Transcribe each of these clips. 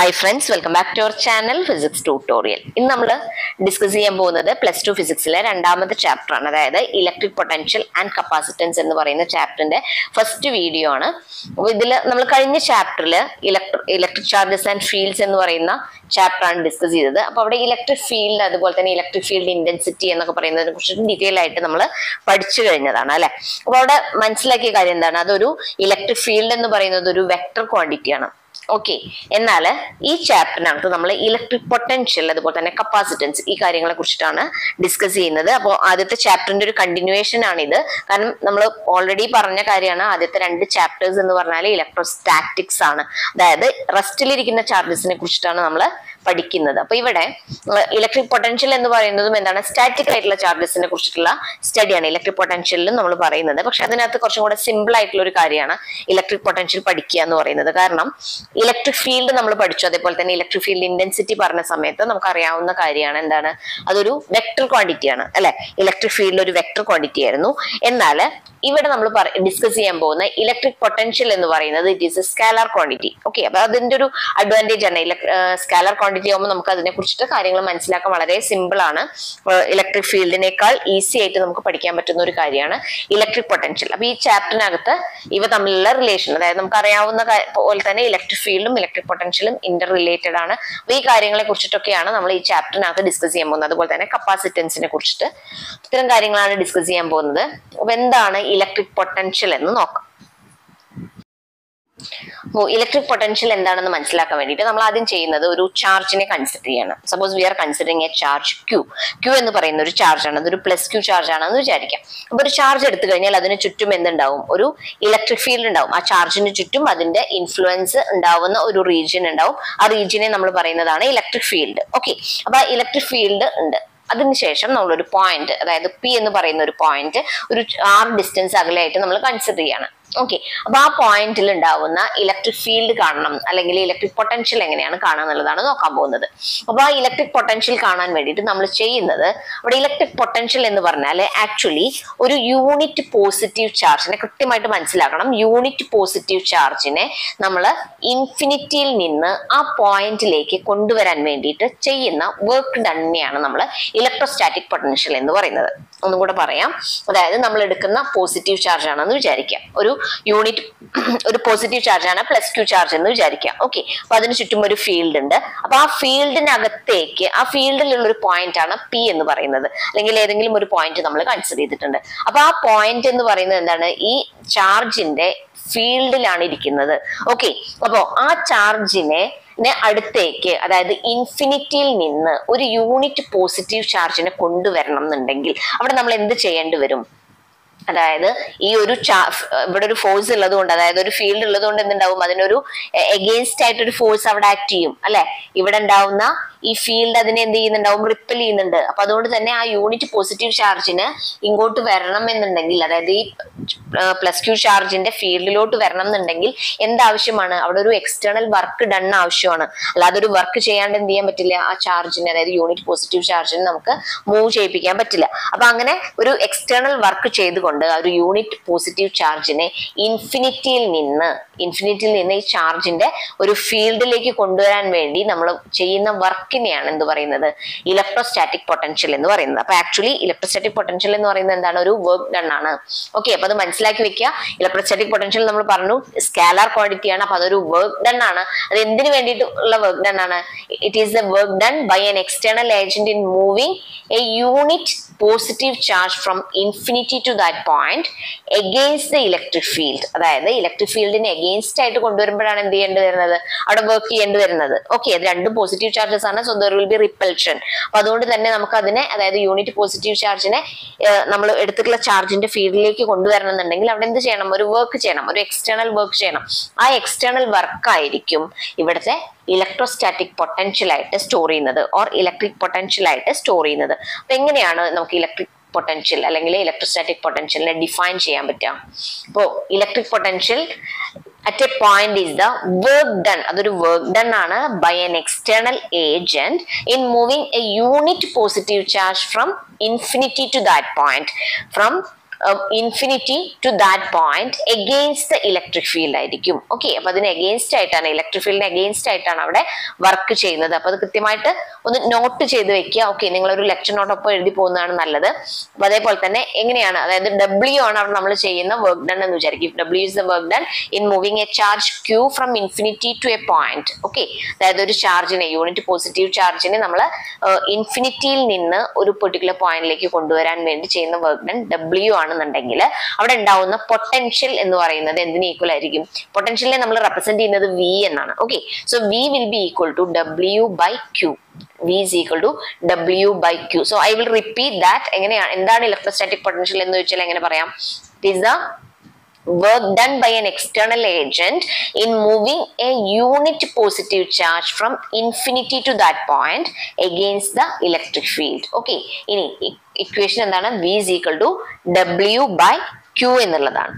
Hi friends welcome back to our channel physics tutorial ഇന്ന് നമ്മൾ discuss ചെയ്യാൻ പോകുന്നത് പ്ലസ് ടു ഫിസിക്സിലെ രണ്ടാമത്തെ ചാപ്റ്റർ ആണ് അതായത് ഇലക്ട്രിക് പൊട്ടൻഷ്യൽ ആൻഡ് കപ്പാസിറ്റൻസ് എന്ന് പറയുന്ന ചാപ്റ്ററിന്റെ ഫസ്റ്റ് വീഡിയോ ആണ് അപ്പോൾ ഇതിൽ നമ്മൾ കഴിഞ്ഞ ചാപ്റ്ററിൽ electric electric charges and fields എന്ന് പറയുന്ന ചാപ്റ്റർ ആണ് ഡിസ്കസ് ചെയ്തത് അപ്പോൾ അവിടെ ഇലക്ട്രിക് ഫീൽഡ് അതുപോലെ തന്നെ ഇലക്ട്രിക് ഫീൽഡ് ഇന്റൻസിറ്റി എന്നൊക്കെ പറയുന്നതിനെ കുറിച്ച് ഡീറ്റെയിൽ ആയിട്ട് നമ്മൾ പഠിച്ചു കഴിഞ്ഞതാണ് അല്ലെ അപ്പോൾ അവിടെ മനസ്സിലാക്കിയ കാര്യം എന്താണ് അതൊരു ഇലക്ട്രിക് ഫീൽഡ് എന്ന് പറയുന്നത് ഒരു വെക്ടർ ക്വാണ്ടിറ്റി ആണ് ഓക്കെ എന്നാൽ ഈ ചാപ്റ്ററിനകത്ത് നമ്മൾ ഇലക്ട്രിക് പൊട്ടൻഷ്യൽ അതുപോലെ തന്നെ കപ്പാസിറ്റൻസ് ഈ കാര്യങ്ങളെ കുറിച്ചിട്ടാണ് ഡിസ്കസ് ചെയ്യുന്നത് അപ്പോൾ ആദ്യത്തെ ചാപ്റ്ററിന്റെ ഒരു കണ്ടിന്യൂവേഷൻ ആണ് ഇത് കാരണം നമ്മൾ ഓൾറെഡി പറഞ്ഞ കാര്യമാണ് ആദ്യത്തെ രണ്ട് ചാപ്റ്റേഴ്സ് എന്ന് പറഞ്ഞാൽ ഇലക്ട്രോസ്റ്റാറ്റിക്സ് ആണ് അതായത് റെസ്റ്റിലിരിക്കുന്ന ചാർജസിനെ കുറിച്ചിട്ടാണ് നമ്മൾ പഠിക്കുന്നത് അപ്പൊ ഇവിടെ ഇലക്ട്രിക് പൊട്ടൻഷ്യൽ എന്ന് പറയുന്നതും എന്താണ് സ്റ്റാറ്റിക് ആയിട്ടുള്ള ചാർജസിനെ കുറിച്ചിട്ടുള്ള സ്റ്റഡിയാണ് ഇലക്ട്രിക് പൊട്ടൻഷ്യലിലും നമ്മൾ പറയുന്നത് പക്ഷെ അതിനകത്ത് കുറച്ചും കൂടെ സിമ്പിൾ ആയിട്ടുള്ള ഒരു കാര്യമാണ് ഇലക്ട്രിക് പൊട്ടൻഷ്യൽ പഠിക്കുക എന്ന് പറയുന്നത് കാരണം ഇലക്ട്രിക് ഫീൽഡ് നമ്മൾ പഠിച്ചു അതേപോലെ തന്നെ ഇലക്ട്രിക് ഫീൽഡ് ഇന്റൻസിറ്റി പറഞ്ഞ സമയത്ത് നമുക്ക് അറിയാവുന്ന കാര്യമാണ് എന്താണ് അതൊരു വെക്ടർ ക്വാണ്ടിറ്റി ആണ് അല്ലെ ഇലക്ട്രിക് ഫീൽഡ് ഒരു വെക്ടർ ക്വാണ്ടിറ്റി ആയിരുന്നു എന്നാൽ ഇവിടെ നമ്മൾ ഡിസ്കസ് ചെയ്യാൻ പോകുന്ന ഇലക്ട്രിക് പൊട്ടൻഷ്യൽ എന്ന് പറയുന്നത് it is a scalar quantity okay അപ്പൊ അതിന്റെ ഒരു അഡ്വാൻറ്റേജ് ആണ് സ്കാലാർ ക്വാണ്ടിറ്റി ആകുമ്പോൾ നമുക്ക് അതിനെ കുറിച്ചിട്ട് കാര്യങ്ങൾ മനസ്സിലാക്കാൻ വളരെ സിമ്പിൾ ആണ് ഇലക്ട്രിക് ഫീൽഡിനേക്കാൾ ഈസി ആയിട്ട് നമുക്ക് പഠിക്കാൻ പറ്റുന്ന ഒരു കാര്യമാണ് ഇലക്ട്രിക് പൊട്ടൻഷ്യൽ അപ്പൊ ഈ ചാപ്റ്ററിനകത്ത് ഇവ തമ്മിലുള്ള റിലേഷൻ അതായത് നമുക്ക് അറിയാവുന്ന പോലെ തന്നെ ഇലക്ട്രിക് ഫീൽഡും ഇലക്ട്രിക് പൊട്ടൻഷ്യലും ഇന്റർ റിലേറ്റഡ് ആണ് അപ്പൊ ഈ കാര്യങ്ങളെ കുറിച്ചിട്ടൊക്കെയാണ് നമ്മൾ ഈ ചാപ്റ്ററിനകത്ത് ഡിസ്കസ് ചെയ്യാൻ പോകുന്നത് അതുപോലെ തന്നെ കപ്പാസിറ്റൻസിനെ കുറിച്ചിട്ട് ഇത്തരം കാര്യങ്ങളാണ് ഡിസ്കസ് ചെയ്യാൻ പോകുന്നത് അപ്പൊ എന്താണ് ഇലക്ട്രിക് പൊട്ടൻഷ്യൽ എന്ന് നോക്കാം അപ്പോൾ ഇലക്ട്രിക് പൊട്ടൻഷ്യൽ എന്താണെന്ന് മനസ്സിലാക്കാൻ വേണ്ടിയിട്ട് നമ്മൾ ആദ്യം ചെയ്യുന്നത് ഒരു ചാർജിനെ കൺസിഡർ ചെയ്യണം suppose we are considering a charge Q Q എന്ന് പറയുന്ന ഒരു ചാർജ് ആണ് അതൊരു പ്ലസ് ക്യൂ ചാർജ് ആണെന്ന് വിചാരിക്കാം അപ്പൊ ഒരു ചാർജ് എടുത്തു കഴിഞ്ഞാൽ അതിന് ചുറ്റും എന്തുണ്ടാവും ഒരു ഇലക്ട്രിക് ഫീൽഡ് ഉണ്ടാവും ആ ചാർജിന് ചുറ്റും അതിന്റെ ഇൻഫ്ലുവൻസ് ഉണ്ടാവുന്ന ഒരു റീജിയൻ ഉണ്ടാവും ആ റീജിയനെ നമ്മൾ പറയുന്നതാണ് ഇലക്ട്രിക് ഫീൽഡ് ഓക്കെ അപ്പൊ ഇലക്ട്രിക് ഫീൽഡ് ഉണ്ട് അതിനുശേഷം നമ്മളൊരു പോയിന്റ് അതായത് പി എന്ന് പറയുന്ന ഒരു പോയിന്റ് ഒരു ആർ ഡിസ്റ്റൻസ് അകലെയായിട്ട് നമ്മൾ കൺസിഡർ ചെയ്യാണ് ഓക്കെ അപ്പൊ ആ പോയിന്റിൽ ഉണ്ടാവുന്ന ഇലക്ട്രിക് ഫീൽഡ് കാണണം അല്ലെങ്കിൽ ഇലക്ട്രിക് പൊട്ടൻഷ്യൽ എങ്ങനെയാണ് കാണുക എന്നുള്ളതാണ് നോക്കാൻ പോകുന്നത് അപ്പൊ ആ ഇലക്ട്രിക് പൊട്ടൻഷ്യൽ കാണാൻ വേണ്ടിയിട്ട് നമ്മൾ ചെയ്യുന്നത് അവിടെ ഇലക്ട്രിക് പൊട്ടൻഷ്യൽ എന്ന് പറഞ്ഞാൽ ആക്ച്വലി ഒരു യൂണിറ്റ് പോസിറ്റീവ് ചാർജിനെ കൃത്യമായിട്ട് മനസ്സിലാക്കണം യൂണിറ്റ് പോസിറ്റീവ് ചാർജിനെ നമ്മൾ ഇൻഫിനിറ്റിയിൽ നിന്ന് ആ പോയിന്റിലേക്ക് കൊണ്ടുവരാൻ വേണ്ടിയിട്ട് ചെയ്യുന്ന വർക്ക് ഡണ്ണിയാണ് നമ്മൾ ഇലക്ട്രോസ്റ്റാറ്റിക് പൊട്ടൻഷ്യൽ എന്ന് പറയുന്നത് ഒന്നും കൂടെ പറയാം അതായത് നമ്മൾ എടുക്കുന്ന പോസിറ്റീവ് ചാർജ് ആണെന്ന് വിചാരിക്കാം ഒരു യൂണിറ്റ് ഒരു പോസിറ്റീവ് ചാർജ് ആണ് പ്ലസ് ക്യൂ ചാർജ് എന്ന് വിചാരിക്കാം ഓക്കെ അപ്പൊ അതിന് ചുറ്റും ഒരു ഫീൽഡ് ഉണ്ട് അപ്പൊ ആ ഫീൽഡിനകത്തേക്ക് ആ ഫീൽഡിലുള്ള ഒരു പോയിന്റ് ആണ് പി എന്ന് പറയുന്നത് അല്ലെങ്കിൽ ഏതെങ്കിലും ഒരു പോയിന്റ് നമ്മൾ കൺസിഡർ ചെയ്തിട്ടുണ്ട് അപ്പൊ ആ പോയിന്റ് എന്ന് പറയുന്നത് എന്താണ് ഈ ചാർജിന്റെ ഫീൽഡിലാണ് ഇരിക്കുന്നത് ഓക്കെ അപ്പോ ആ ചാർജിനെ അടുത്തേക്ക് അതായത് ഇൻഫിനിറ്റിയിൽ നിന്ന് ഒരു യൂണിറ്റ് പോസിറ്റീവ് ചാർജിനെ കൊണ്ടുവരണം എന്നുണ്ടെങ്കിൽ അവിടെ നമ്മൾ എന്ത് ചെയ്യേണ്ടി വരും അതായത് ഈ ഒരു ഇവിടെ ഒരു ഫോഴ്സ് ഉള്ളത് കൊണ്ട് അതായത് ഒരു ഫീൽഡ് ഉള്ളത് കൊണ്ട് എന്തുണ്ടാവും അതിനൊരു എഗെയിൻസ്റ്റ് ആയിട്ട് ഒരു ഫോഴ്സ് അവിടെ ആക്ട് ചെയ്യും അല്ലെ ഇവിടെ ഉണ്ടാവുന്ന ഈ ഫീൽഡ് അതിനെ എന്ത് ചെയ്യുന്നുണ്ടാവും റിപ്പൽ ചെയ്യുന്നുണ്ട് അപ്പൊ അതുകൊണ്ട് തന്നെ ആ യൂണിറ്റ് പോസിറ്റീവ് ചാർജിന് ഇങ്ങോട്ട് വരണം എന്നുണ്ടെങ്കിൽ അതായത് ഈ പ്ലസ് ക്യൂ ചാർജിന്റെ ഫീൽഡിലോട്ട് വരണം എന്നുണ്ടെങ്കിൽ എന്താവശ്യമാണ് അവിടെ ഒരു എക്സ്റ്റേണൽ വർക്ക് ഡൺ ആവശ്യമാണ് അല്ലാതെ ഒരു വർക്ക് ചെയ്യാണ്ട് എന്ത് ചെയ്യാൻ പറ്റില്ല ആ ചാർജിന് അതായത് യൂണിറ്റ് പോസിറ്റീവ് ചാർജിന് നമുക്ക് മൂവ് ചെയ്യിപ്പിക്കാൻ പറ്റില്ല അപ്പൊ അങ്ങനെ ഒരു എക്സ്റ്റേണൽ വർക്ക് ചെയ്തുകൊണ്ട് ആ ഒരു യൂണിറ്റ് പോസിറ്റീവ് ചാർജിനെ ഇൻഫിനിറ്റിയിൽ നിന്ന് ഇൻഫിനിറ്റിയിൽ നിന്ന് ഈ ചാർജിന്റെ ഒരു ഫീൽഡിലേക്ക് കൊണ്ടുവരാൻ വേണ്ടി നമ്മൾ ചെയ്യുന്ന വർക്കിനെയാണ് എന്ത് പറയുന്നത് ഇലക്ട്രോസ്റ്റാറ്റിക് പൊട്ടൻഷ്യൽ എന്ന് പറയുന്നത് അപ്പൊ ആക്ച്വലി ഇലക്ട്രോസ്റ്റാറ്റിക് പൊട്ടൻഷ്യൽ എന്ന് പറയുന്നത് എന്താണ് ഒരു വർക്ക് ഡൺ ആണ് ഓക്കെ അപ്പൊ അത് മനസ്സിലാക്കി വെക്കുക ഇലക്ട്രോസ്റ്റാറ്റിക് പൊട്ടൻഷ്യൽ നമ്മൾ പറഞ്ഞു സ്കാലാർ ക്വാണ്ടിറ്റി ആണ് അപ്പൊ അതൊരു വർക്ക് ഡൺ ആണ് അത് എന്തിനു വേണ്ടിയിട്ടുള്ള വർക്ക് ഡൺ ആണ് it is a work done by an external agent in moving a unit positive charge from infinity to that point against the electric field അതായത് ഇലക്ട്രിക് ഫീൽഡിനെ എഗെയിൻസ്റ്റ് ആയിട്ട് കൊണ്ടുവരുമ്പോഴാണ് എന്ത് ചെയ്യേണ്ടി വരുന്നത് അവിടെ വർക്ക് ചെയ്യേണ്ടി വരുന്നത് ഓക്കെ അത് രണ്ടും പോസിറ്റീവ് ചാർജസ് ആണ് so there will be repulsion അപ്പൊ അതുകൊണ്ട് തന്നെ നമുക്ക് അതിനെ അതായത് യൂണിറ്റ് പോസിറ്റീവ് ചാർജിനെ നമ്മൾ എടുത്തിട്ടുള്ള ചാർജിന്റെ ഫീൽഡിലേക്ക് കൊണ്ടുവരണം എന്നുണ്ടെങ്കിൽ അവിടെ എന്ത് ചെയ്യണം ഒരു വർക്ക് ചെയ്യണം ഒരു എക്സ്റ്റേണൽ വർക്ക് ചെയ്യണം ആ എക്സ്റ്റേണൽ വർക്ക് ആയിരിക്കും ഇവിടുത്തെ ഇലക്ട്രോസ്റ്റാറ്റിക് പൊട്ടൻഷ്യൽ ആയിട്ട് സ്റ്റോർ ചെയ്യുന്നത് ഓർ ഇലക്ട്രിക് പൊട്ടൻഷ്യൽ ആയിട്ട് സ്റ്റോർ ചെയ്യുന്നത് അപ്പൊ എങ്ങനെയാണ് നമുക്ക് ഇലക്ട്രിക് പൊട്ടൻഷ്യൽ അല്ലെങ്കിൽ ഇലക്ട്രോസ്റ്റാറ്റിക് പൊട്ടൻഷ്യലിനെ ഡിഫൈൻ ചെയ്യാൻ പറ്റുക അപ്പോൾ electric potential at a point is the work done അതൊരു വർക്ക് ഡൺ ആണ് by an external agent in moving a unit positive charge from infinity to that point from infinity to that point against the electric field ആയിരിക്കും okay അപ്പൊ അതിന് against ആയിട്ടാണ് electric ഫീൽഡിന് against ആയിട്ടാണ് അവിടെ work ചെയ്യുന്നത് അപ്പൊ അത് കൃത്യമായിട്ട് ഒന്ന് നോട്ട് ചെയ്ത് വെക്കുക ഓക്കെ നിങ്ങൾ ഒരു ലെക്ചർ നോട്ടൊപ്പം എഴുതി പോകുന്നതാണ് നല്ലത് അപ്പൊ അതേപോലെ തന്നെ എങ്ങനെയാണ് അതായത് ഡബ്ല്യു ആണ് അവിടെ നമ്മൾ ചെയ്യുന്ന വർക്ക് ഡൺ എന്ന് വിചാരിക്കും W is the work done in moving a charge Q from infinity to a point okay അതായത് ഒരു ചാർജിനെ യൂണിറ്റ് പോസിറ്റീവ് ചാർജിനെ നമ്മൾ ഇൻഫിനിറ്റിയിൽ നിന്ന് ഒരു പെർട്ടിക്കുലർ പോയിന്റിലേക്ക് കൊണ്ടുവരാൻ വേണ്ടി ചെയ്യുന്ന വർക്ക് ഡൺ ഡബ്ല്യു ആണെന്നുണ്ടെങ്കിൽ അവിടെ ഉണ്ടാവുന്ന പൊട്ടൻഷ്യൽ എന്ന് പറയുന്നത് എന്തിന് ഈക്വൽ ആയിരിക്കും പൊട്ടൻഷ്യലിനെ നമ്മൾ റെപ്രസെന്റ് ചെയ്യുന്നത് വി എന്നാണ് okay so V will be equal to W by Q V is equal to W by Q. So I will repeat that. എങ്ങനെയാണ് എന്താണ് ഇലക്ട്രോസ്റ്റാറ്റിക് പൊട്ടൻഷ്യൽ എന്ന് വെച്ചാൽ എങ്ങനെ പറയാം it is the work done by an external agent in moving a unit positive charge from infinity to that point against the electric field. Okay. ഇനി equation എന്താണ് V is equal to W by Q എന്നുള്ളതാണ്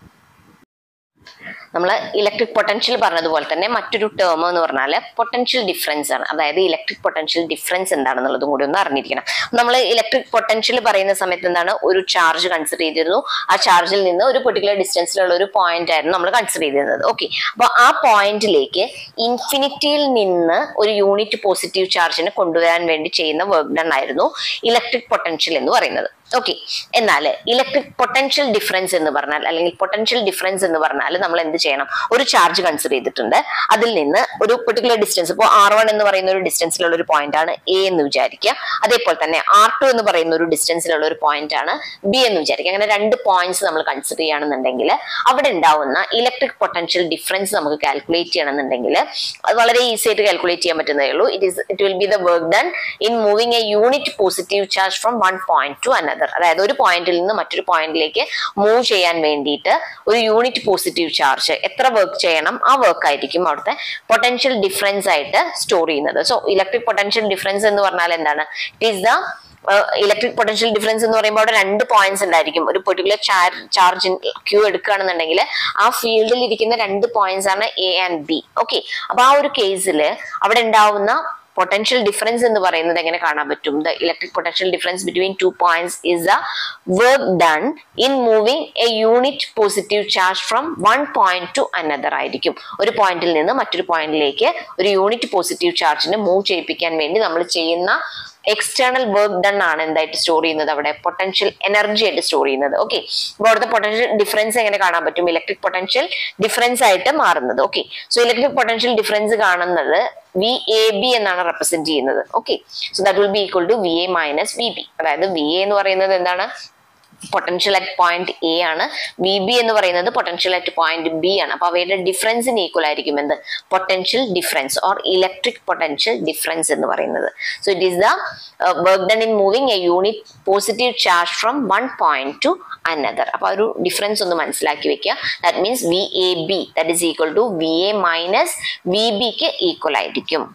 നമ്മൾ electric potential പറഞ്ഞതുപോലെ തന്നെ മറ്റൊരു term എന്ന് പറഞ്ഞാൽ potential difference ആണ് അതായത് ഇലക്ട്രിക് പൊട്ടൻഷ്യൽ ഡിഫറൻസ് എന്താണെന്നുള്ളതും കൂടി ഒന്ന് അറിഞ്ഞിരിക്കണം നമ്മൾ ഇലക്ട്രിക് പൊട്ടൻഷ്യൽ പറയുന്ന സമയത്ത് എന്താണ് ഒരു ചാർജ് കൺസിഡർ ചെയ്തിരുന്നു ആ ചാർജിൽ നിന്ന് ഒരു പെർട്ടിക്കുലർ ഡിസ്റ്റൻസിലുള്ള ഒരു പോയിന്റ് ആയിരുന്നു നമ്മൾ കൺസിഡർ ചെയ്തിരുന്നത് ഓക്കെ അപ്പോൾ ആ പോയിന്റിലേക്ക് ഇൻഫിനിറ്റിയിൽ നിന്ന് ഒരു യൂണിറ്റ് പോസിറ്റീവ് ചാർജിനെ കൊണ്ടുവരാൻ വേണ്ടി ചെയ്യുന്ന വർക്ക് ഡൺ ആയിരുന്നു ഇലക്ട്രിക് പൊട്ടൻഷ്യൽ എന്ന് പറയുന്നത് ഓക്കെ എന്നാൽ ഇലക്ട്രിക് പൊട്ടൻഷ്യൽ ഡിഫറൻസ് എന്ന് പറഞ്ഞാൽ അല്ലെങ്കിൽ പൊട്ടൻഷ്യൽ ഡിഫറൻസ് എന്ന് പറഞ്ഞാൽ നമ്മൾ എന്ത് ചെയ്യണം ഒരു ചാർജ് കൺസിഡർ ചെയ്തിട്ടുണ്ട് അതിൽ നിന്ന് ഒരു പെർട്ടിക്കുലർ ഡിസ്റ്റൻസ് ഇപ്പോൾ ആർ വൺ എന്ന് പറയുന്ന ഒരു ഡിസ്റ്റൻസിലുള്ള ഒരു പോയിന്റ് ആണ് എ എന്ന് വിചാരിക്കുക അതേപോലെ തന്നെ ആർ ടു എന്ന് പറയുന്ന ഒരു ഡിസ്റ്റൻസിലുള്ള ഒരു പോയിന്റ് ആണ് ബി എന്ന് വിചാരിക്കുക അങ്ങനെ രണ്ട് പോയിന്റ്സ് നമ്മൾ കൺസിഡർ ചെയ്യുകയാണെന്നുണ്ടെങ്കിൽ അവിടെ ഉണ്ടാവുന്ന ഇലക്ട്രിക് പൊട്ടൻഷ്യൽ ഡിഫറൻസ് നമുക്ക് കാൽക്കുലേറ്റ് ചെയ്യണമെന്നുണ്ടെങ്കിൽ അത് വളരെ ഈസി ആയിട്ട് കാൽക്കുലേറ്റ് ചെയ്യാൻ പറ്റുന്നതേ ഉള്ളൂ it is it will be the work done in moving a unit positive charge from one point to another അതായത് ഒരു പോയിന്റിൽ നിന്ന് മറ്റൊരു പോയിന്റിലേക്ക് മൂവ് ചെയ്യാൻ വേണ്ടിയിട്ട് ഒരു യൂണിറ്റ് പോസിറ്റീവ് ചാർജ് എത്ര വർക്ക് ചെയ്യണം ആ വർക്ക് ആയിരിക്കും അവിടുത്തെ പൊട്ടൻഷ്യൽ ഡിഫറൻസ് ആയിട്ട് സ്റ്റോർ ചെയ്യുന്നത് സോ ഇലക്ട്രിക് പൊട്ടൻഷ്യൽ ഡിഫറൻസ് എന്ന് പറഞ്ഞാൽ എന്താണ് it is the electric potential difference എന്ന് പറയുമ്പോൾ അവിടെ രണ്ട് പോയിന്റ്സ് ഉണ്ടായിരിക്കും ഒരു പെർട്ടിക്കുലർ ചാർജ് ക്യൂ എടുക്കുകയാണെന്നുണ്ടെങ്കിൽ ആ ഫീൽഡിൽ ഇരിക്കുന്ന രണ്ട് പോയിന്റ്സ് ആണ് എ ആൻഡ് ബി ഓക്കെ അപ്പൊ ആ ഒരു കേസിൽ അവിടെ ഉണ്ടാവുന്ന പൊട്ടൻഷ്യൽ ഡിഫറൻസ് എന്ന് പറയുന്നത് എങ്ങനെ കാണാൻ പറ്റും the electric potential difference between two points is the work done in moving a unit positive charge from one point to another ആയിരിക്കും ഒരു പോയിന്റിൽ നിന്ന് മറ്റൊരു പോയിന്റിലേക്ക് ഒരു യൂണിറ്റ് പോസിറ്റീവ് ചാർജിനെ മൂവ് ചെയ്യിപ്പിക്കാൻ വേണ്ടി നമ്മൾ ചെയ്യുന്ന എക്സ്റ്റേണൽ വർക്ക് ഡൺ ആണ് എന്തായിട്ട് സ്റ്റോർ ചെയ്യുന്നത് അവിടെ പൊട്ടൻഷ്യൽ എനർജി ആയിട്ട് സ്റ്റോർ ചെയ്യുന്നത് ഓക്കെ അപ്പോൾ അവിടുത്തെ പൊട്ടൻഷ്യൽ ഡിഫറൻസ് എങ്ങനെ കാണാൻ പറ്റും ഇലക്ട്രിക് പൊട്ടൻഷ്യൽ ഡിഫറൻസ് ആയിട്ട് മാറുന്നത് okay so electric potential difference കാണുന്നത് വി എ ബി എന്നാണ് റെപ്രസെന്റ് ചെയ്യുന്നത് okay so that will be equal to V A minus V B അതായത് വി എ എന്ന് പറയുന്നത് എന്താണ് പൊട്ടൻഷ്യൽ അറ്റ് പോയിന്റ് എ ആണ് വി ബി എന്ന് പറയുന്നത് പൊട്ടൻഷ്യൽ അറ്റ് പോയിന്റ് ബി ആണ് അപ്പൊ അവയുടെ ഡിഫറൻസിന് ഈക്വൽ ആയിരിക്കും എന്ത് potential difference or electric potential difference എന്ന് പറയുന്നത് so it is the work done in moving a unit positive charge from one point to another അപ്പൊ ഒരു ഡിഫറൻസ് ഒന്ന് മനസ്സിലാക്കി വെക്കുക that means V A B that is equal to V A minus V ബിക്ക് equal ആയിരിക്കും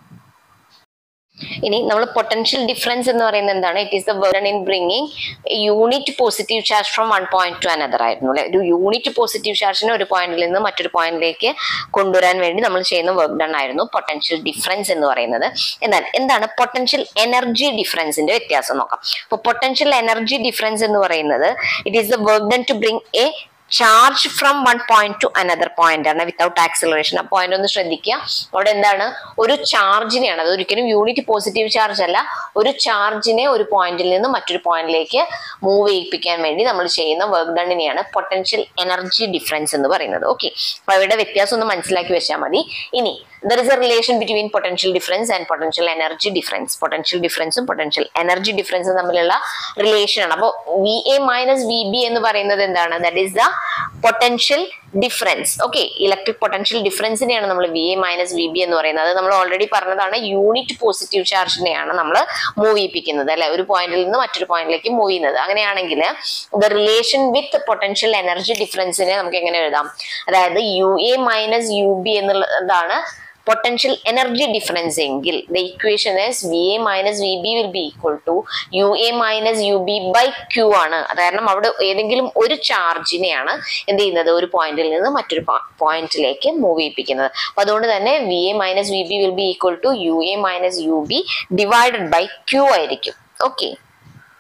ഇനി നമ്മൾ potential difference എന്ന് പറയുന്നത് എന്താണ് it is the burden in bringing unit positive charge from one point to another ആയിരുന്നു അല്ലെ ഒരു യൂണിറ്റ് പോസിറ്റീവ് ചാർജിനെ ഒരു പോയിന്റിൽ നിന്ന് മറ്റൊരു പോയിന്റിലേക്ക് കൊണ്ടുവരാൻ വേണ്ടി നമ്മൾ ചെയ്യുന്ന വർക്ക് ഡൺ ആയിരുന്നു പൊട്ടൻഷ്യൽ ഡിഫറൻസ് എന്ന് പറയുന്നത് എന്നാൽ എന്താണ് പൊട്ടൻഷ്യൽ എനർജി ഡിഫറൻസിന്റെ വ്യത്യാസം നോക്കാം അപ്പോൾ പൊട്ടൻഷ്യൽ എനർജി ഡിഫറൻസ് എന്ന് പറയുന്നത് it is the work done to bring a charge from one point to another point ആണ് വിത്തൗട്ട് ആക്സിലറേഷൻ ആ പോയിന്റ് ഒന്ന് ശ്രദ്ധിക്കുക അവിടെ എന്താണ് ഒരു ചാർജിനെയാണ് അത് ഒരിക്കലും യൂണിറ്റ് പോസിറ്റീവ് ചാർജ് അല്ല ഒരു ചാർജിനെ ഒരു പോയിന്റിൽ നിന്ന് മറ്റൊരു പോയിന്റിലേക്ക് മൂവ് ചെയ്യിപ്പിക്കാൻ വേണ്ടി നമ്മൾ ചെയ്യുന്ന വർക്ക് ഡണ്ണിനെയാണ് പൊട്ടൻഷ്യൽ എനർജി ഡിഫറൻസ് എന്ന് പറയുന്നത് ഓക്കെ അപ്പൊ അവയുടെ വ്യത്യാസം ഒന്ന് മനസ്സിലാക്കി വെച്ചാൽ മതി ഇനി there is a relation between potential difference and potential energy difference potential ഡിഫറൻസും പൊട്ടൻഷ്യൽ എനർജി ഡിഫറൻസും തമ്മിലുള്ള റിലേഷൻ ആണ് അപ്പോൾ V A minus V B എന്ന് പറയുന്നത് എന്താണ് that is the potential difference okay electric potential ഡിഫറൻസിനെയാണ് നമ്മൾ V A minus V B എന്ന് പറയുന്നത് അത് നമ്മൾ ഓൾറെഡി പറഞ്ഞതാണ് യൂണിറ്റ് പോസിറ്റീവ് ചാർജിനെയാണ് നമ്മൾ മൂവ് ചെയ്യിപ്പിക്കുന്നത് അല്ലെ ഒരു പോയിന്റിൽ നിന്ന് മറ്റൊരു പോയിന്റിലേക്ക് മൂവ് ചെയ്യുന്നത് അങ്ങനെയാണെങ്കിൽ the relation with potential energy ഡിഫറൻസിനെ നമുക്ക് എങ്ങനെ എഴുതാം അതായത് U A minus U B എന്നുള്ളതാണ് പൊട്ടൻഷ്യൽ എനർജി ഡിഫറൻസ് എങ്കിൽ the equation is V A minus V B will be equal to U A minus U B by Q ആണ് അത് കാരണം അവിടെ ഏതെങ്കിലും ഒരു ചാർജിനെയാണ് എന്ത് ചെയ്യുന്നത് ഒരു പോയിന്റിൽ നിന്ന് മറ്റൊരു പോയിന്റിലേക്ക് മൂവ് ചെയ്യിപ്പിക്കുന്നത് അപ്പൊ അതുകൊണ്ട് തന്നെ V A minus V B will be equal to U A minus U B divided by Q ആയിരിക്കും ഓക്കെ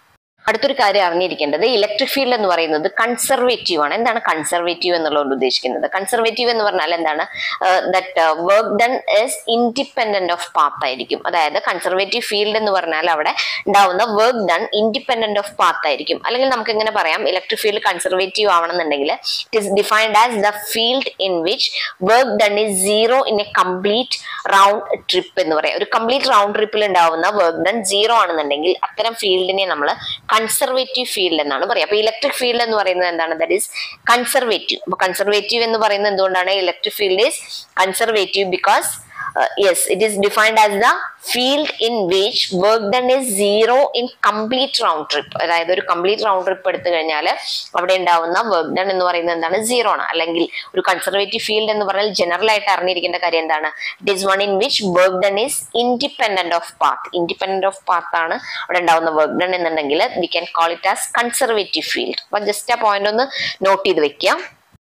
അടുത്തൊരു കാര്യം അറിഞ്ഞിരിക്കേണ്ടത് ഇലക്ട്രിക് ഫീൽഡ് എന്ന് പറയുന്നത് കൺസർവേറ്റീവ് ആണ് എന്താണ് കൺസർവേറ്റീവ് എന്നുള്ളത് ഉദ്ദേശിക്കുന്നത് കൺസർവേറ്റീവ് എന്ന് പറഞ്ഞാൽ എന്താണ് that work done is independent of path ആയിരിക്കും അതായത് കൺസർവേറ്റീവ് ഫീൽഡ് എന്ന് പറഞ്ഞാൽ അവിടെ ഉണ്ടാവുന്ന work done independent of path ആയിരിക്കും അല്ലെങ്കിൽ നമുക്ക് എങ്ങനെ പറയാം ഇലക്ട്രിക് ഫീൽഡ് കൺസർവേറ്റീവ് ആവണമെന്നുണ്ടെങ്കിൽ it is defined as the field in which work done is zero in a complete round trip എന്ന് പറയാം ഒരു കംപ്ലീറ്റ് റൗണ്ട് ട്രിപ്പിൽ ഉണ്ടാവുന്ന വർക്ക് ഡൺ സീറോ ആണെന്നുണ്ടെങ്കിൽ അത്തരം ഫീൽഡിനെ നമ്മൾ കൺസർവേറ്റീവ് ഫീൽഡ് എന്നാണ് പറയുക അപ്പൊ ഇലക്ട്രിക് ഫീൽഡ് എന്ന് പറയുന്നത് എന്താണ് ദറ്റ് ഈസ് കൺസർവേറ്റീവ് അപ്പൊ കൺസർവേറ്റീവ് എന്ന് പറയുന്നത് എന്തുകൊണ്ടാണ് electric field is conservative because yes it is defined as the field in which work done is zero in complete round trip അതായത് ഒരു കംപ്ലീറ്റ് റൗണ്ട് ട്രിപ്പ് എടുത്തു കഴിഞ്ഞാൽ അവിടെ ഉണ്ടാവുന്ന വർക്ക് ഡൺ എന്ന് പറയുന്നത് എന്താണ് സീറോ ആണ് അല്ലെങ്കിൽ ഒരു കൺസർവേറ്റീവ് ഫീൽഡ് എന്ന് പറഞ്ഞാൽ ജനറൽ ആയിട്ട് അറിഞ്ഞിരിക്കേണ്ട കാര്യം എന്താണ് it is one in which work done is independent of path independent of path ആണ് അവിടെ ഉണ്ടാവുന്ന വർക്ക് ഡൺ എന്നുണ്ടെങ്കിൽ we can call it as conservative field അപ്പൊ ജസ്റ്റ് ആ പോയിന്റ് ഒന്ന് നോട്ട് ചെയ്ത് വെക്കാം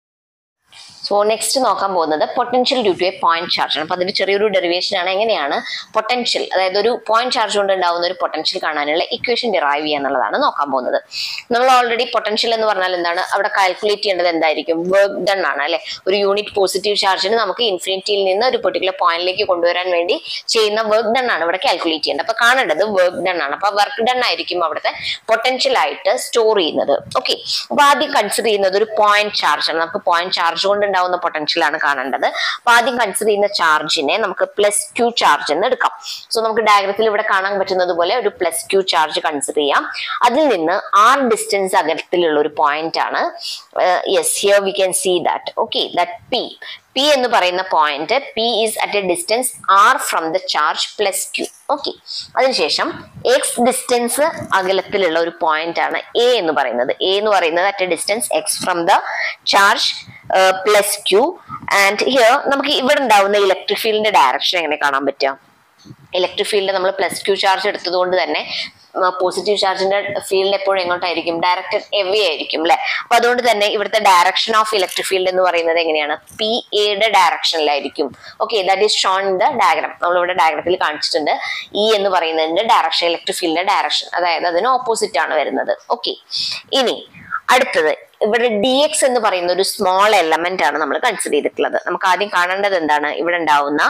സോ നെക്സ്റ്റ് നോക്കാൻ പോകുന്നത് potential due to a point charge ആണ് അപ്പൊ അതിന്റെ ചെറിയൊരു ഡെറിവേഷൻ ആണ് എങ്ങനെയാണ് പൊട്ടൻഷ്യൽ അതായത് ഒരു പോയിന്റ് ചാർജ് കൊണ്ട് ഉണ്ടാവുന്ന ഒരു പൊട്ടൻഷ്യൽ കാണാനുള്ള ഇക്വേഷൻ ഡിറൈവ് ചെയ്യുക എന്നുള്ളതാണ് നോക്കാൻ പോകുന്നത് നമ്മൾ ഓൾറെഡി പൊട്ടൻഷ്യൽ എന്ന് പറഞ്ഞാൽ എന്താണ് അവിടെ കാൽക്കുലേറ്റ് ചെയ്യേണ്ടത് എന്തായിരിക്കും വർക്ക് ഡൺ ആണ് അല്ലെ ഒരു യൂണിറ്റ് പോസിറ്റീവ് ചാർജിന് നമുക്ക് ഇൻഫിനിറ്റിയിൽ നിന്ന് ഒരു പെർട്ടിക്കുലർ പോയിന്റിലേക്ക് കൊണ്ടുവരാൻ വേണ്ടി ചെയ്യുന്ന വർക്ക് ഡൺ ആണ് ഇവിടെ കാൽക്കുലേറ്റ് ചെയ്യേണ്ടത് അപ്പൊ കാണേണ്ടത് വർക്ക് ഡൺ ആണ് അപ്പൊ വർക്ക് ഡൺ ആയിരിക്കും അവിടുത്തെ പൊട്ടൻഷ്യൽ ആയിട്ട് സ്റ്റോർ ചെയ്യുന്നത് ഓക്കെ അപ്പൊ ആദ്യം കൺസിഡർ ചെയ്യുന്നത് ഒരു പോയിന്റ് ചാർജ് ആണ് നമുക്ക് പോയിന്റ് ചാർജ് കൊണ്ട് ഉണ്ടാവുന്ന പൊട്ടൻഷ്യൽ ആണ് കാണേണ്ടത് അപ്പൊ ആദ്യം കൺസിഡർ ചെയ്യുന്ന ചാർജിനെ നമുക്ക് പ്ലസ് ക്യൂ ചാർജ് എന്ന് എടുക്കാം സോ നമുക്ക് ഡയഗ്രത്തിൽ ഇവിടെ കാണാൻ പറ്റുന്നത് പോലെ ഒരു പ്ലസ് ക്യൂ ചാർജ് കൺസിഡർ ചെയ്യാം അതിൽ നിന്ന് ആർ ഡിസ്റ്റൻസ് അകലത്തിലുള്ള ഒരു പോയിന്റ് ആണ് yes here we can see that okay that P P എന്ന് പറയുന്ന point P is at a distance R from the charge plus Q okay അതിനുശേഷം എക്സ് ഡിസ്റ്റൻസ് അകലത്തിലുള്ള ഒരു പോയിന്റ് ആണ് എ എന്ന് പറയുന്നത് എ എന്ന് പറയുന്നത് at a distance X from the charge plus Q and here നമുക്ക് ഇവിടെ ഉണ്ടാവുന്ന ഇലക്ട്രിക് ഫീൽഡിന്റെ ഡയറക്ഷൻ എങ്ങനെ കാണാൻ പറ്റുക ഇലക്ട്രിക് ഫീൽഡ് നമ്മൾ പ്ലസ് ക്യൂ ചാർജ് എടുത്തതുകൊണ്ട് തന്നെ പോസിറ്റീവ് ചാർജിന്റെ ഫീൽഡ് എപ്പോഴും എങ്ങോട്ടായിരിക്കും ഡയറക്റ്റഡ് എവേ ആയിരിക്കും അല്ലെ അപ്പൊ അതുകൊണ്ട് തന്നെ ഇവിടുത്തെ ഡയറക്ഷൻ ഓഫ് ഇലക്ട്രിക് ഫീൽഡ് എന്ന് പറയുന്നത് എങ്ങനെയാണ് പി എയുടെ ഡയറക്ഷനിലായിരിക്കും okay that is shown in the diagram നമ്മളിവിടെ ഡയഗ്രത്തിൽ കാണിച്ചിട്ടുണ്ട് ഇ എന്ന് പറയുന്നതിന്റെ ഡയറക്ഷൻ ഇലക്ട്രിക് ഫീൽഡിന്റെ ഡയറക്ഷൻ അതായത് അതിന് ഓപ്പോസിറ്റ് ആണ് വരുന്നത് ഓക്കെ ഇനി അടുത്തത് ഇവിടെ ഡി എക്സ് എന്ന് പറയുന്ന ഒരു സ്മോൾ എലമെന്റ് ആണ് നമ്മൾ കൺസിഡർ ചെയ്തിട്ടുള്ളത് നമുക്ക് ആദ്യം കാണേണ്ടത് എന്താണ് ഇവിടെ ഉണ്ടാവുന്ന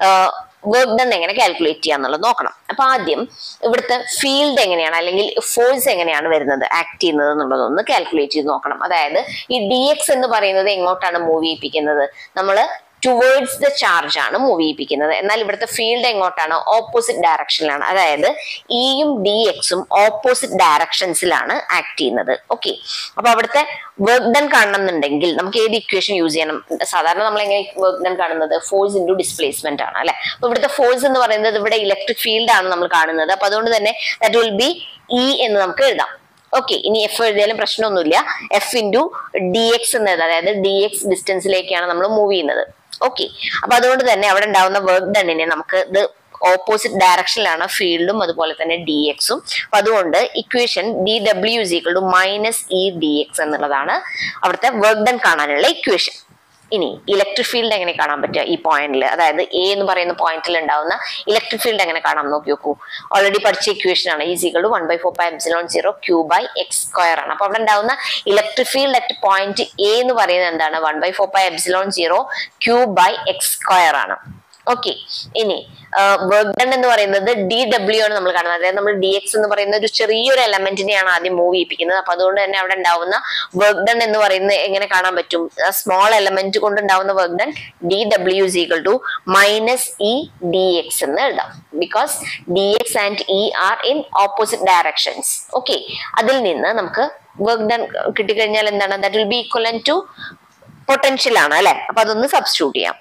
വർക്ക് ഡൺ എങ്ങനെ കാൽക്കുലേറ്റ് ചെയ്യാന്നുള്ളത് നോക്കണം അപ്പൊ ആദ്യം ഇവിടുത്തെ ഫീൽഡ് എങ്ങനെയാണ് അല്ലെങ്കിൽ ഫോഴ്സ് എങ്ങനെയാണ് വരുന്നത് ആക്ട് ചെയ്യുന്നത് എന്നുള്ളതൊന്ന് കാൽക്കുലേറ്റ് ചെയ്ത് നോക്കണം അതായത് ഈ ഡി എക്സ് എന്ന് പറയുന്നത് എങ്ങോട്ടാണ് മൂവ് ചെയ്യിപ്പിക്കുന്നത് നമ്മൾ ടുവേർഡ്സ് ദ ചാർജ് ആണ് മൂവ് ചെയ്യിപ്പിക്കുന്നത് എന്നാൽ ഇവിടുത്തെ ഫീൽഡ് എങ്ങോട്ടാണ് ഓപ്പോസിറ്റ് ഡയറക്ഷനിലാണ് അതായത് ഇയും ഡി എക്സും ഓപ്പോസിറ്റ് ഡയറക്ഷൻസിലാണ് ആക്ട് ചെയ്യുന്നത് ഓക്കെ അപ്പൊ അവിടുത്തെ വർക്ക് ഡൺ കാണണമെന്നുണ്ടെങ്കിൽ നമുക്ക് ഏത് ഇക്വേഷൻ യൂസ് ചെയ്യണം സാധാരണ നമ്മൾ എങ്ങനെ വർക്ക് ഡൺ കാണുന്നത് ഫോഴ്സ് ഇൻറ്റു ഡിസ്പ്ലേസ്മെന്റ് ആണ് അല്ലെ അപ്പൊ ഇവിടുത്തെ ഫോഴ്സ് എന്ന് പറയുന്നത് ഇവിടെ ഇലക്ട്രിക് ഫീൽഡ് ആണ് നമ്മൾ കാണുന്നത് അപ്പൊ അതുകൊണ്ട് തന്നെ ദാറ്റ് വിൽ ബി ഇ എന്ന് നമുക്ക് എഴുതാം ഓക്കെ ഇനി എഫ് എഴുതിയാലും പ്രശ്നമൊന്നുമില്ല എഫ് ഇൻറ്റു ഡി എക്സ് എന്ന് എഴുതാം അതായത് ഡി എക്സ് ഡിസ്റ്റൻസിലേക്കാണ് നമ്മൾ മൂവ് ചെയ്യുന്നത് ഓക്കെ അപ്പൊ അതുകൊണ്ട് തന്നെ അവിടെ ഉണ്ടാവുന്ന വർക്ക് ഡണ്ണിനെ നമുക്ക് ഇത് ഓപ്പോസിറ്റ് ഡയറക്ഷനിലാണ് ഫീൽഡും അതുപോലെ തന്നെ ഡി എക്സും അപ്പൊ അതുകൊണ്ട് equation D W is equal to minus E D X എന്നുള്ളതാണ് അവിടുത്തെ വർക്ക് ഡൺ കാണാനുള്ള ഇക്വേഷൻ ഇനി ഇലക്ട്രിക് ഫീൽഡ് എങ്ങനെ കാണാൻ പറ്റുക ഈ പോയിന്റിൽ അതായത് എ എന്ന് പറയുന്ന പോയിന്റിൽ ഉണ്ടാവുന്ന ഇലക്ട്രിക് ഫീൽഡ് എങ്ങനെ കാണാം നോക്കി നോക്കൂ ഓൾറെഡി പഠിച്ച ഇക്വേഷൻ ആണ് E is equal to one by four by epsilon zero Q by X square ആണ് അപ്പൊ അവിടെ ഉണ്ടാവുന്ന electric field at point A എന്ന് പറയുന്നത് എന്താണ് one by four by epsilon zero Q by X square ആണ് ഓക്കെ ഇനി വർക്ക് ഡൺ എന്ന് പറയുന്നത് ഡി ഡബ്ല്യു ആണ് നമ്മൾ കാണുന്നത് അതായത് നമ്മൾ ഡി എക്സ് എന്ന് പറയുന്ന ഒരു ചെറിയൊരു എലമെന്റിനെയാണ് ആദ്യം മൂവ് ചെയ്യിപ്പിക്കുന്നത് അപ്പൊ അതുകൊണ്ട് തന്നെ അവിടെ ഉണ്ടാവുന്ന വർക്ക് ഡൺ എന്ന് പറയുന്നത് എങ്ങനെ കാണാൻ പറ്റും സ്മോൾ എലമെന്റ് കൊണ്ട് ഉണ്ടാവുന്ന work done D W is equal to minus E D X എന്ന് എഴുതാം because D X and E are in opposite directions okay അതിൽ നിന്ന് നമുക്ക് വർക്ക് ഡൺ കിട്ടിക്കഴിഞ്ഞാൽ എന്താണ് that will be equal to potential ആണ് അല്ലെ അപ്പൊ അതൊന്ന് സബ്സ്റ്റിറ്റ്യൂട്ട് ചെയ്യാം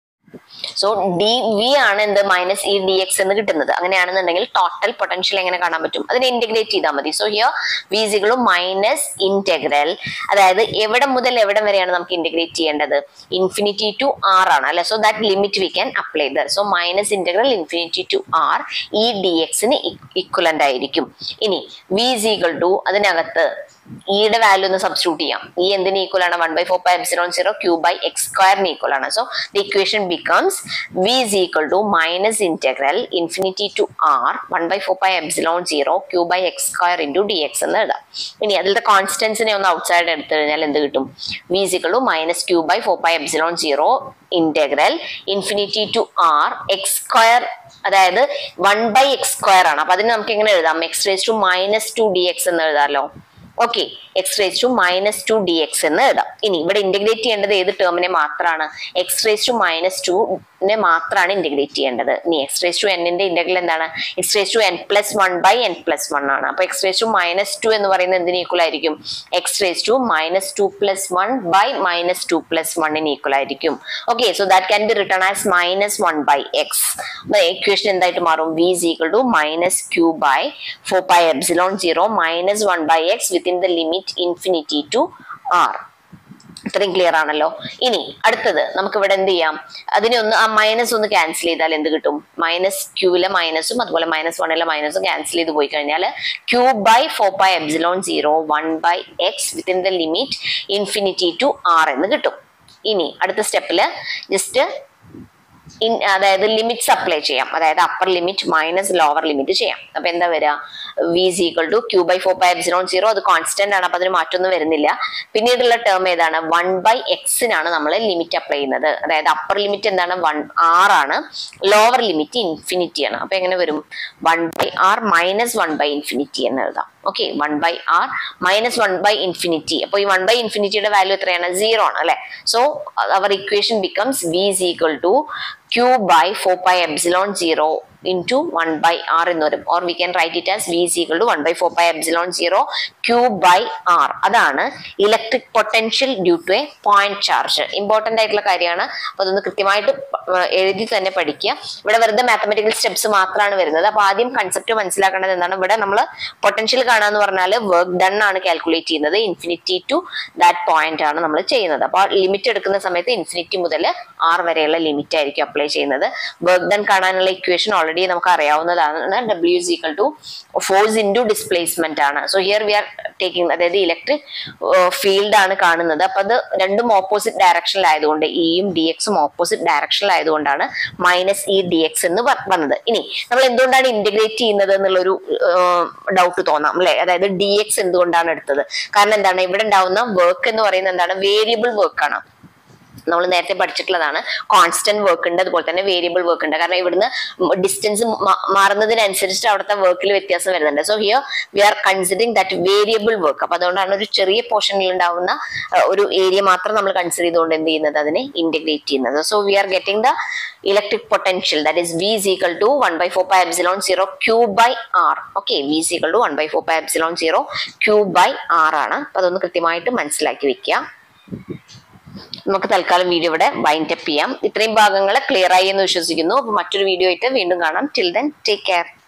സോ ഡി വി ആണ് എന്ത് മൈനസ് ഇ ഡി എക്സ് എന്ന് കിട്ടുന്നത് അങ്ങനെയാണെന്നുണ്ടെങ്കിൽ ടോട്ടൽ പൊട്ടൻഷ്യൽ എങ്ങനെ കാണാൻ പറ്റും അതിനെ ഇന്റഗ്രേറ്റ് ചെയ്താൽ മതി സോ ഹിയർ വി സികളും മൈനസ് ഇന്റഗ്രൽ അതായത് എവിടെ മുതൽ എവിടെ വരെയാണ് നമുക്ക് ഇന്റഗ്രേറ്റ് ചെയ്യേണ്ടത് ഇൻഫിനിറ്റി ടു ആർ ആണ് അല്ലെ so that limit we can apply there so minus integral infinity to R E D എക്സിന് ഇക്വലന്റ് ആയിരിക്കും ഇനി വി സികൾ ടു അതിനകത്ത് ഇയുടെ വാല്യൂ ഒന്ന് സബ്സ്റ്റിറ്റ്യൂട്ട് ചെയ്യാം ഈ എന്തിന് ഈക്വൽ ആണ് one by four by epsilon zero Q by X സ്ക്വയറിന് ഈക്വൽ ആണ് so the equation becomes V is equal to minus integral infinity to r 1 by 4 pi epsilon 0 q by x square into dx എന്ന് എഴുതാം ഇനി അതിലത്തെ കോൺസ്റ്റൻസിനെ ഒന്ന് outside എടുത്തു കഴിഞ്ഞാൽ എന്ത് കിട്ടും v is equal to minus q by 4 pi epsilon 0 integral infinity to R X square അതായത് വൺ ബൈ എക്സ് സ്ക്വയർ ആണ് അപ്പൊ അതിന് നമുക്ക് എങ്ങനെ എഴുതാം X raise to minus two D X എന്ന് എഴുതാമല്ലോ okay X raise to minus two D X എന്ന് എഴുതാം ഇനി ഇവിടെ ഇന്റഗ്രേറ്റ് ചെയ്യേണ്ടത് ഏത് ടേമിനെ മാത്രമാണ് എക്സ് റേസ് ടു മൈനസ് ടുനെ മാത്രമാണ് ഇന്റഗ്രേറ്റ് ചെയ്യേണ്ടത് ഇനി എക്സ് റേസ് ടു എന്നിന്റെ ഇന്റഗ്രൽ എന്താണ് X raise to N plus one by N plus one ആണ് അപ്പൊ X raise to minus two എന്ന് പറയുന്നത് എന്തിന് ഈക്വൽ ആയിരിക്കും X raise to minus two plus one by minus two plus വണ്ണിന് equal ആയിരിക്കും okay so that can be written as minus one by X equation എന്തായിട്ട് മാറും V is equal to minus Q by four by epsilon zero minus one by X within the limit infinity to R ഇത്രയും clear ആണല്ലോ ഇനി അടുത്തത് നമുക്ക് ഇവിടെ എന്ത് ചെയ്യാം അതിനെ ഒന്ന് ആ മൈനസ് ഒന്ന് ക്യാൻസൽ ചെയ്താൽ എന്ത് കിട്ടും മൈനസ് ക്യൂവിലെ മൈനസും അതുപോലെ മൈനസ് വണ്ണിലെ മൈനസും ക്യാൻസൽ ചെയ്ത് പോയി കഴിഞ്ഞാൽ Q by four by epsilon zero one by X within the limit infinity to R എന്ന് കിട്ടും ഇനി അടുത്ത സ്റ്റെപ്പില് ജസ്റ്റ് ഇൻ അതായത് ലിമിറ്റ്സ് അപ്ലൈ ചെയ്യാം അതായത് upper limit minus lower limit ചെയ്യാം അപ്പൊ എന്താ വരിക V is equal to Q by four by epsilon zero അത് കോൺസ്റ്റന്റ് ആണ് അപ്പൊ അതിന് മാറ്റമൊന്നും വരുന്നില്ല പിന്നീടുള്ള ടേം ഏതാണ് വൺ ബൈ എക്സിനാണ് നമ്മൾ ലിമിറ്റ് അപ്ലൈ ചെയ്യുന്നത് അതായത് അപ്പർ ലിമിറ്റ് എന്താണ് വൺ ആർ ആണ് ലോവർ ലിമിറ്റ് ഇൻഫിനിറ്റി ആണ് അപ്പൊ എങ്ങനെ വരും one by R minus one by infinity എന്ന് എഴുതാം okay one by R minus one by infinity അപ്പൊ ഈ വൺ ബൈ ഇൻഫിനിറ്റിയുടെ വാല്യൂ എത്രയാണ് സീറോ ആണ് അല്ലെ so our equation becomes V is equal to Q by four by epsilon zero into one by R എന്ന് വരും or we can write it as we is equal to one by four by epsilon zero Q by R അതാണ് electric potential due to a point charge important ആയിട്ടുള്ള കാര്യമാണ് അപ്പൊ അതൊന്ന് കൃത്യമായിട്ട് പ- എഴുതി തന്നെ പഠിക്കുക ഇവിടെ വെറുതെ മാത്തമെറ്റിക്കൽ സ്റ്റെപ്സ് മാത്രമാണ് വരുന്നത് അപ്പൊ ആദ്യം കൺസെപ്റ്റ് മനസ്സിലാക്കേണ്ടത് എന്താണ് ഇവിടെ നമ്മൾ പൊട്ടൻഷ്യൽ കാണാന്ന് പറഞ്ഞാൽ വർക്ക് ഡൺ ആണ് കാൽക്കുലേറ്റ് ചെയ്യുന്നത് ഇൻഫിനിറ്റി ടു ദാറ്റ് പോയിന്റ് ആണ് നമ്മൾ ചെയ്യുന്നത് അപ്പോൾ ലിമിറ്റ് എടുക്കുന്ന സമയത്ത് ഇൻഫിനിറ്റി മുതൽ ആർ വരെയുള്ള ലിമിറ്റ് ആയിരിക്കും അപ്ലൈ ചെയ്യുന്നത് വർക്ക് ഡൺ കാണാനുള്ള ഇക്വേഷൻ ഓൾറെഡി നമുക്ക് അറിയാവുന്നതാണ് W is equal to force into displacement ആണ് so here we are taking അതായത് ഇലക്ട്രിക് ഫീൽഡ് ആണ് കാണുന്നത് അപ്പൊ അത് രണ്ടും ഓപ്പോസിറ്റ് ഡയറക്ഷനിലായതുകൊണ്ട് ഇയും ഡി എക്സും ഓപ്പോസിറ്റ് ഡയറക്ഷനിലായതുകൊണ്ടാണ് മൈനസ് ഇ ഡി എക്സ് എന്ന് വ- വന്നത് ഇനി നമ്മൾ എന്തുകൊണ്ടാണ് ഇന്റഗ്രേറ്റ് ചെയ്യുന്നത് എന്നുള്ളൊരു ഡൗട്ട് തോന്നാം അല്ലെ അതായത് ഡി എക്സ് എന്തുകൊണ്ടാണ് എടുത്തത് കാരണം എന്താണ് ഇവിടെ ഉണ്ടാവുന്ന വർക്ക് എന്ന് പറയുന്നത് എന്താണ് വേരിയബിൾ വർക്ക് ആണ് നമ്മൾ നേരത്തെ പഠിച്ചിട്ടുള്ളതാണ് കോൺസ്റ്റന്റ് വർക്ക് ഉണ്ട് അതുപോലെ തന്നെ വേരിയബിൾ വർക്ക് ഉണ്ട് കാരണം ഇവിടുന്ന് ഡിസ്റ്റൻസ് മാറുന്നതിനനുസരിച്ച് അവിടുത്തെ വർക്കിൽ വ്യത്യാസം വരുന്നുണ്ട് so here we are considering that variable work അപ്പൊ അതുകൊണ്ടാണ് ഒരു ചെറിയ പോർഷനിൽ ഉണ്ടാവുന്ന അഹ്, ഒരു ഏരിയ മാത്രം നമ്മൾ കൺസിഡർ ചെയ്തുകൊണ്ട് എന്ത് ചെയ്യുന്നത് അതിനെ ഇന്റഗ്രേറ്റ് ചെയ്യുന്നത് so we are getting the electric potential that is V is equal to one by four by epsilon zero Q by R okay V is equal to one by four by epsilon zero Q by R ആണ് അപ്പൊ അതൊന്ന് കൃത്യമായിട്ട് മനസ്സിലാക്കി വെക്കുക നമുക്ക് തൽക്കാലം video ഇവിടെ wind up ചെയ്യാം ഇത്രയും ഭാഗങ്ങൾ ക്ലിയർ ആയി എന്ന് വിശ്വസിക്കുന്നു അപ്പൊ മറ്റൊരു വീഡിയോ ആയിട്ട് വീണ്ടും കാണാം ടിൽ ദെൻ ടേക്ക് കെയർ